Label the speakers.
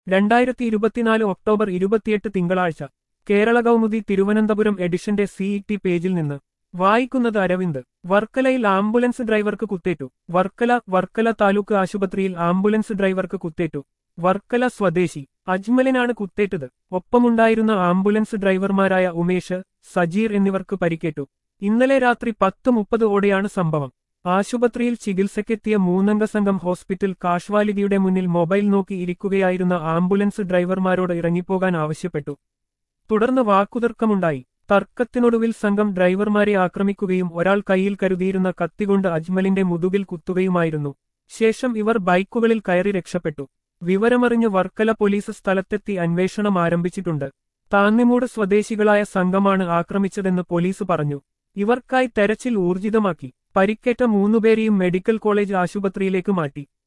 Speaker 1: രണ്ടായിരത്തി ഇരുപത്തിനാല് ഒക്ടോബർ ഇരുപത്തിയെട്ട് തിങ്കളാഴ്ച കേരള കൗമുദി തിരുവനന്തപുരം എഡിഷന്റെ സിഇടി പേജിൽ നിന്ന് വായിക്കുന്നത് അരവിന്ദ് വർക്കലയിൽ ആംബുലൻസ് ഡ്രൈവർക്ക് കുത്തേറ്റു വർക്കല വർക്കല താലൂക്ക് ആശുപത്രിയിൽ ആംബുലൻസ് ഡ്രൈവർക്ക് കുത്തേറ്റു വർക്കല സ്വദേശി അജ്മലിനാണ് കുത്തേറ്റത് ഒപ്പമുണ്ടായിരുന്ന ആംബുലൻസ് ഡ്രൈവർമാരായ ഉമേഷ് സജീർ എന്നിവർക്ക് പരിക്കേറ്റു ഇന്നലെ രാത്രി പത്ത് മുപ്പത് ഓടെയാണ് സംഭവം ആശുപത്രിയിൽ ചികിത്സയ്ക്കെത്തിയ മൂന്നംഗ സംഘം ഹോസ്പിറ്റൽ കാഷ്വാലിറ്റിയുടെ മുന്നിൽ മൊബൈൽ നോക്കി ഇരിക്കുകയായിരുന്ന ആംബുലൻസ് ഡ്രൈവർമാരോട് ഇറങ്ങിപ്പോകാൻ ആവശ്യപ്പെട്ടു തുടർന്ന് വാക്കുതർക്കമുണ്ടായി തർക്കത്തിനൊടുവിൽ സംഘം ഡ്രൈവർമാരെ ആക്രമിക്കുകയും ഒരാൾ കയ്യിൽ കരുതിയിരുന്ന കത്തികൊണ്ട് അജ്മലിന്റെ മുതുകിൽ കുത്തുകയുമായിരുന്നു ശേഷം ഇവർ ബൈക്കുകളിൽ കയറി രക്ഷപ്പെട്ടു വിവരമറിഞ്ഞ് വർക്കല പോലീസ് സ്ഥലത്തെത്തി അന്വേഷണം ആരംഭിച്ചിട്ടുണ്ട് താന്നിമൂട് സ്വദേശികളായ സംഘമാണ് ആക്രമിച്ചതെന്ന് പോലീസ് പറഞ്ഞു ഇവർക്കായി തെരച്ചിൽ ഊർജിതമാക്കി പരിക്കേറ്റ മൂന്നുപേരെയും മെഡിക്കൽ കോളേജ് ആശുപത്രിയിലേക്ക് മാറ്റി